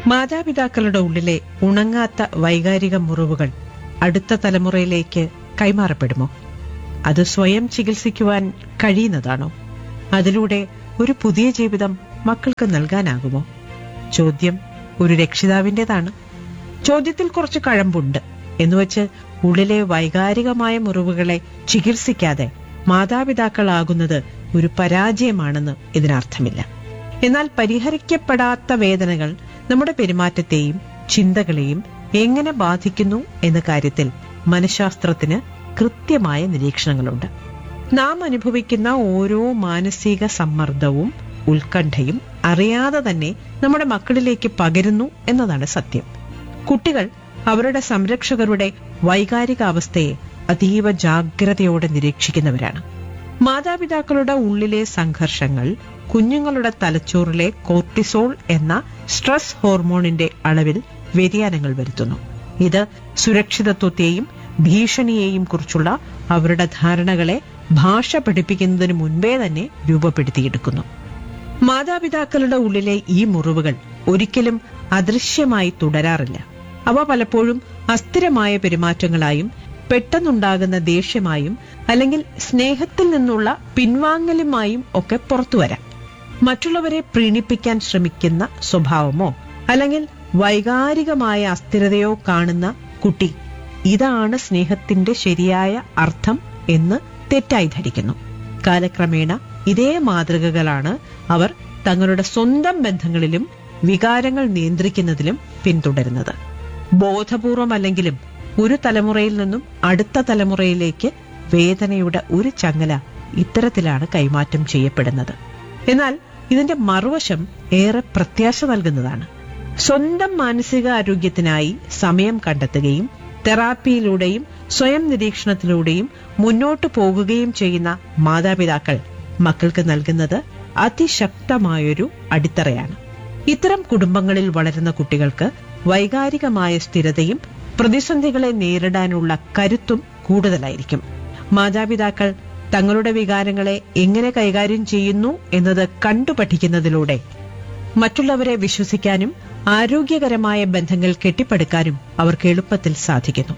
മാതാപിതാക്കളുടെ ഉള്ളിലെ ഉണങ്ങാത്ത വൈകാരിക മുറിവുകൾ അടുത്ത തലമുറയിലേക്ക് കൈമാറപ്പെടുമോ അത് സ്വയം ചികിത്സിക്കുവാൻ കഴിയുന്നതാണോ അതിലൂടെ ഒരു പുതിയ ജീവിതം മക്കൾക്ക് നൽകാനാകുമോ ചോദ്യം ഒരു രക്ഷിതാവിൻ്റെതാണ് ചോദ്യത്തിൽ കുറച്ച് കഴമ്പുണ്ട് എന്നുവച്ച് ഉള്ളിലെ വൈകാരികമായ മുറിവുകളെ ചികിത്സിക്കാതെ മാതാപിതാക്കളാകുന്നത് ഒരു പരാജയമാണെന്ന് ഇതിനർത്ഥമില്ല എന്നാൽ പരിഹരിക്കപ്പെടാത്ത വേദനകൾ നമ്മുടെ പെരുമാറ്റത്തെയും ചിന്തകളെയും എങ്ങനെ ബാധിക്കുന്നു എന്ന കാര്യത്തിൽ മനഃശാസ്ത്രത്തിന് കൃത്യമായ നിരീക്ഷണങ്ങളുണ്ട് നാം അനുഭവിക്കുന്ന ഓരോ മാനസിക സമ്മർദ്ദവും ഉത്കണ്ഠയും അറിയാതെ തന്നെ നമ്മുടെ മക്കളിലേക്ക് പകരുന്നു എന്നതാണ് സത്യം കുട്ടികൾ അവരുടെ സംരക്ഷകരുടെ വൈകാരികാവസ്ഥയെ അതീവ ജാഗ്രതയോടെ നിരീക്ഷിക്കുന്നവരാണ് മാതാപിതാക്കളുടെ ഉള്ളിലെ സംഘർഷങ്ങൾ കുഞ്ഞുങ്ങളുടെ തലച്ചോറിലെ കോർട്ടിസോൾ എന്ന സ്ട്രെസ് ഹോർമോണിന്റെ അളവിൽ വ്യതിയാനങ്ങൾ വരുത്തുന്നു ഇത് സുരക്ഷിതത്വത്തെയും ഭീഷണിയെയും കുറിച്ചുള്ള അവരുടെ ധാരണകളെ ഭാഷ പഠിപ്പിക്കുന്നതിന് മുൻപേ തന്നെ രൂപപ്പെടുത്തിയെടുക്കുന്നു മാതാപിതാക്കളുടെ ഉള്ളിലെ ഈ മുറിവുകൾ ഒരിക്കലും അദൃശ്യമായി തുടരാറില്ല അവ പലപ്പോഴും അസ്ഥിരമായ പെരുമാറ്റങ്ങളായും പെട്ടെന്നുണ്ടാകുന്ന ദേഷ്യമായും അല്ലെങ്കിൽ സ്നേഹത്തിൽ നിന്നുള്ള പിൻവാങ്ങലുമായും ഒക്കെ പുറത്തുവരാം മറ്റുള്ളവരെ പ്രീണിപ്പിക്കാൻ ശ്രമിക്കുന്ന സ്വഭാവമോ അല്ലെങ്കിൽ വൈകാരികമായ അസ്ഥിരതയോ കാണുന്ന കുട്ടി ഇതാണ് സ്നേഹത്തിന്റെ ശരിയായ അർത്ഥം എന്ന് തെറ്റായി ധരിക്കുന്നു കാലക്രമേണ ഇതേ മാതൃകകളാണ് അവർ തങ്ങളുടെ സ്വന്തം ബന്ധങ്ങളിലും വികാരങ്ങൾ നിയന്ത്രിക്കുന്നതിലും പിന്തുടരുന്നത് ബോധപൂർവമല്ലെങ്കിലും ഒരു തലമുറയിൽ നിന്നും അടുത്ത തലമുറയിലേക്ക് വേദനയുടെ ഒരു ചങ്ങല ഇത്തരത്തിലാണ് കൈമാറ്റം ചെയ്യപ്പെടുന്നത് എന്നാൽ ഇതിന്റെ മറുവശം ഏറെ പ്രത്യാശ നൽകുന്നതാണ് സ്വന്തം മാനസിക ആരോഗ്യത്തിനായി സമയം കണ്ടെത്തുകയും തെറാപ്പിയിലൂടെയും സ്വയം നിരീക്ഷണത്തിലൂടെയും മുന്നോട്ടു പോകുകയും ചെയ്യുന്ന മാതാപിതാക്കൾ മക്കൾക്ക് നൽകുന്നത് അതിശക്തമായൊരു അടിത്തറയാണ് ഇത്തരം കുടുംബങ്ങളിൽ വളരുന്ന കുട്ടികൾക്ക് വൈകാരികമായ സ്ഥിരതയും പ്രതിസന്ധികളെ നേരിടാനുള്ള കരുത്തും കൂടുതലായിരിക്കും മാതാപിതാക്കൾ തങ്ങളുടെ വികാരങ്ങളെ എങ്ങനെ കൈകാര്യം ചെയ്യുന്നു എന്നത് കണ്ടുപഠിക്കുന്നതിലൂടെ മറ്റുള്ളവരെ വിശ്വസിക്കാനും ആരോഗ്യകരമായ ബന്ധങ്ങൾ കെട്ടിപ്പടുക്കാനും അവർക്ക് എളുപ്പത്തിൽ സാധിക്കുന്നു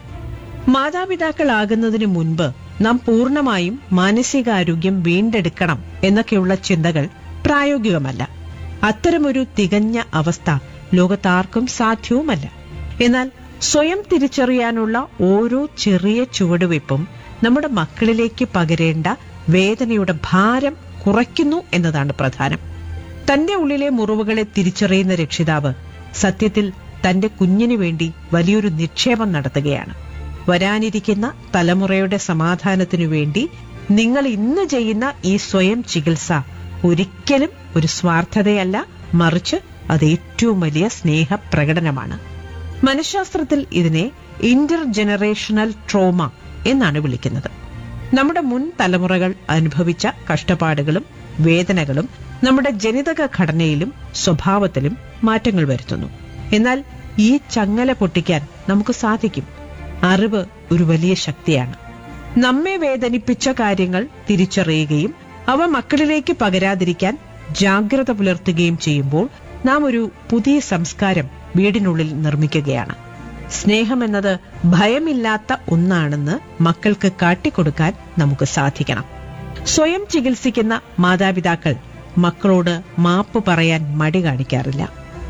മാതാപിതാക്കളാകുന്നതിന് മുൻപ് നാം പൂർണ്ണമായും മാനസികാരോഗ്യം വീണ്ടെടുക്കണം എന്നൊക്കെയുള്ള ചിന്തകൾ പ്രായോഗികമല്ല അത്തരമൊരു തികഞ്ഞ അവസ്ഥ ലോകത്താർക്കും സാധ്യവുമല്ല എന്നാൽ സ്വയം തിരിച്ചറിയാനുള്ള ഓരോ ചെറിയ ചുവടുവയ്പും നമ്മുടെ മക്കളിലേക്ക് പകരേണ്ട വേദനയുടെ ഭാരം കുറയ്ക്കുന്നു എന്നതാണ് പ്രധാനം തന്റെ ഉള്ളിലെ മുറിവുകളെ തിരിച്ചറിയുന്ന രക്ഷിതാവ് സത്യത്തിൽ തന്റെ കുഞ്ഞിനു വേണ്ടി വലിയൊരു നിക്ഷേപം നടത്തുകയാണ് വരാനിരിക്കുന്ന തലമുറയുടെ സമാധാനത്തിനു വേണ്ടി നിങ്ങൾ ഇന്ന് ചെയ്യുന്ന ഈ സ്വയം ചികിത്സ ഒരിക്കലും ഒരു സ്വാർത്ഥതയല്ല മറിച്ച് അത് ഏറ്റവും വലിയ സ്നേഹപ്രകടനമാണ് മനഃശാസ്ത്രത്തിൽ ഇതിനെ ഇന്റർ ജനറേഷണൽ ട്രോമ എന്നാണ് വിളിക്കുന്നത് നമ്മുടെ മുൻ തലമുറകൾ അനുഭവിച്ച കഷ്ടപ്പാടുകളും വേദനകളും നമ്മുടെ ജനിതക ഘടനയിലും സ്വഭാവത്തിലും മാറ്റങ്ങൾ വരുത്തുന്നു എന്നാൽ ഈ ചങ്ങല പൊട്ടിക്കാൻ നമുക്ക് സാധിക്കും അറിവ് ഒരു വലിയ ശക്തിയാണ് നമ്മെ വേദനിപ്പിച്ച കാര്യങ്ങൾ തിരിച്ചറിയുകയും അവ മക്കളിലേക്ക് പകരാതിരിക്കാൻ ജാഗ്രത പുലർത്തുകയും ചെയ്യുമ്പോൾ നാം ഒരു പുതിയ സംസ്കാരം വീടിനുള്ളിൽ നിർമ്മിക്കുകയാണ് സ്നേഹമെന്നത് ഭയമില്ലാത്ത ഒന്നാണെന്ന് മക്കൾക്ക് കാട്ടിക്കൊടുക്കാൻ നമുക്ക് സാധിക്കണം സ്വയം ചികിത്സിക്കുന്ന മാതാപിതാക്കൾ മക്കളോട് മാപ്പ് പറയാൻ മടി കാണിക്കാറില്ല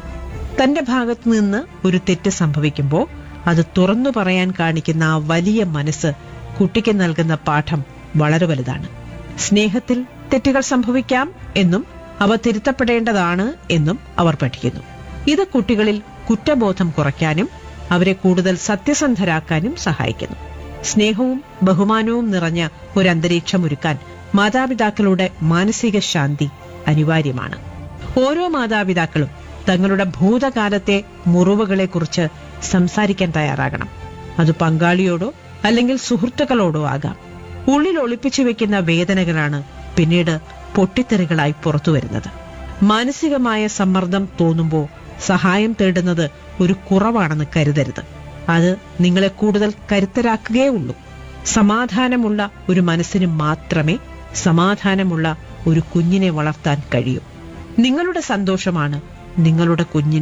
തന്റെ ഭാഗത്തു നിന്ന് ഒരു തെറ്റ് സംഭവിക്കുമ്പോൾ അത് തുറന്നു പറയാൻ കാണിക്കുന്ന ആ വലിയ മനസ്സ് കുട്ടിക്ക് നൽകുന്ന പാഠം വളരെ വലുതാണ് സ്നേഹത്തിൽ തെറ്റുകൾ സംഭവിക്കാം എന്നും അവ തിരുത്തപ്പെടേണ്ടതാണ് എന്നും അവർ പഠിക്കുന്നു ഇത് കുട്ടികളിൽ കുറ്റബോധം കുറയ്ക്കാനും അവരെ കൂടുതൽ സത്യസന്ധരാക്കാനും സഹായിക്കുന്നു സ്നേഹവും ബഹുമാനവും നിറഞ്ഞ ഒരു അന്തരീക്ഷം ഒരുക്കാൻ മാതാപിതാക്കളുടെ മാനസിക ശാന്തി അനിവാര്യമാണ് ഓരോ മാതാപിതാക്കളും തങ്ങളുടെ ഭൂതകാലത്തെ മുറിവുകളെക്കുറിച്ച് സംസാരിക്കാൻ തയ്യാറാകണം അത് പങ്കാളിയോടോ അല്ലെങ്കിൽ സുഹൃത്തുക്കളോടോ ആകാം ഉള്ളിൽ ഒളിപ്പിച്ചു വെക്കുന്ന വേദനകളാണ് പിന്നീട് പൊട്ടിത്തെറികളായി പുറത്തുവരുന്നത് മാനസികമായ സമ്മർദ്ദം തോന്നുമ്പോൾ സഹായം തേടുന്നത് ഒരു കുറവാണെന്ന് കരുതരുത് അത് നിങ്ങളെ കൂടുതൽ കരുത്തരാക്കുകയേ ഉള്ളൂ സമാധാനമുള്ള ഒരു മനസ്സിന് മാത്രമേ സമാധാനമുള്ള ഒരു കുഞ്ഞിനെ വളർത്താൻ കഴിയൂ നിങ്ങളുടെ സന്തോഷമാണ് നിങ്ങളുടെ കുഞ്ഞിന്റെ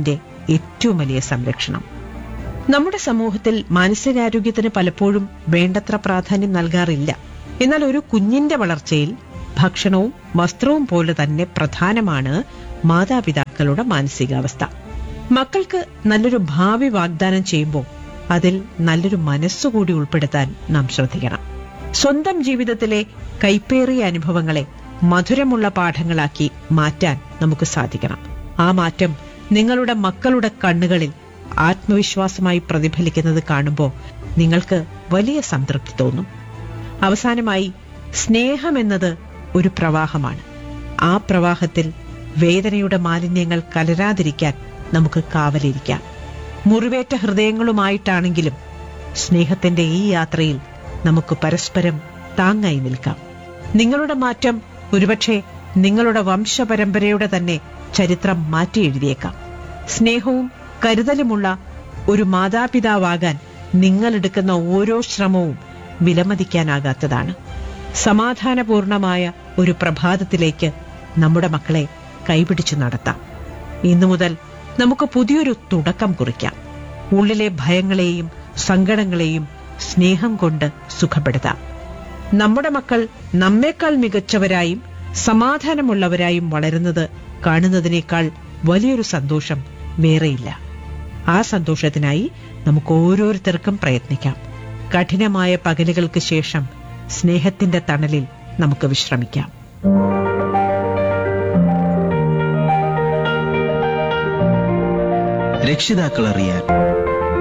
ഏറ്റവും വലിയ സംരക്ഷണം നമ്മുടെ സമൂഹത്തിൽ മാനസികാരോഗ്യത്തിന് പലപ്പോഴും വേണ്ടത്ര പ്രാധാന്യം നൽകാറില്ല എന്നാൽ ഒരു കുഞ്ഞിന്റെ വളർച്ചയിൽ ഭക്ഷണവും വസ്ത്രവും പോലെ തന്നെ പ്രധാനമാണ് മാതാപിതാക്കളുടെ മാനസികാവസ്ഥ മക്കൾക്ക് നല്ലൊരു ഭാവി വാഗ്ദാനം ചെയ്യുമ്പോൾ അതിൽ നല്ലൊരു മനസ്സുകൂടി ഉൾപ്പെടുത്താൻ നാം ശ്രദ്ധിക്കണം സ്വന്തം ജീവിതത്തിലെ കൈപ്പേറിയ അനുഭവങ്ങളെ മധുരമുള്ള പാഠങ്ങളാക്കി മാറ്റാൻ നമുക്ക് സാധിക്കണം ആ മാറ്റം നിങ്ങളുടെ മക്കളുടെ കണ്ണുകളിൽ ആത്മവിശ്വാസമായി പ്രതിഫലിക്കുന്നത് കാണുമ്പോൾ നിങ്ങൾക്ക് വലിയ സംതൃപ്തി തോന്നും അവസാനമായി സ്നേഹമെന്നത് ഒരു പ്രവാഹമാണ് ആ പ്രവാഹത്തിൽ വേദനയുടെ മാലിന്യങ്ങൾ കലരാതിരിക്കാൻ നമുക്ക് കാവലിരിക്കാം മുറിവേറ്റ ഹൃദയങ്ങളുമായിട്ടാണെങ്കിലും സ്നേഹത്തിന്റെ ഈ യാത്രയിൽ നമുക്ക് പരസ്പരം താങ്ങായി നിൽക്കാം നിങ്ങളുടെ മാറ്റം ഒരുപക്ഷെ നിങ്ങളുടെ വംശപരമ്പരയുടെ തന്നെ ചരിത്രം മാറ്റി എഴുതിയേക്കാം സ്നേഹവും കരുതലുമുള്ള ഒരു മാതാപിതാവാകാൻ നിങ്ങളെടുക്കുന്ന ഓരോ ശ്രമവും വിലമതിക്കാനാകാത്തതാണ് സമാധാനപൂർണമായ ഒരു പ്രഭാതത്തിലേക്ക് നമ്മുടെ മക്കളെ കൈപിടിച്ചു നടത്താം ഇന്നു മുതൽ നമുക്ക് പുതിയൊരു തുടക്കം കുറിക്കാം ഉള്ളിലെ ഭയങ്ങളെയും സങ്കടങ്ങളെയും സ്നേഹം കൊണ്ട് സുഖപ്പെടുത്താം നമ്മുടെ മക്കൾ നമ്മേക്കാൾ മികച്ചവരായും സമാധാനമുള്ളവരായും വളരുന്നത് കാണുന്നതിനേക്കാൾ വലിയൊരു സന്തോഷം വേറെയില്ല ആ സന്തോഷത്തിനായി നമുക്ക് ഓരോരുത്തർക്കും പ്രയത്നിക്കാം കഠിനമായ പകലുകൾക്ക് ശേഷം സ്നേഹത്തിന്റെ തണലിൽ നമുക്ക് വിശ്രമിക്കാം രക്ഷിതാക്കൾ അറിയാൻ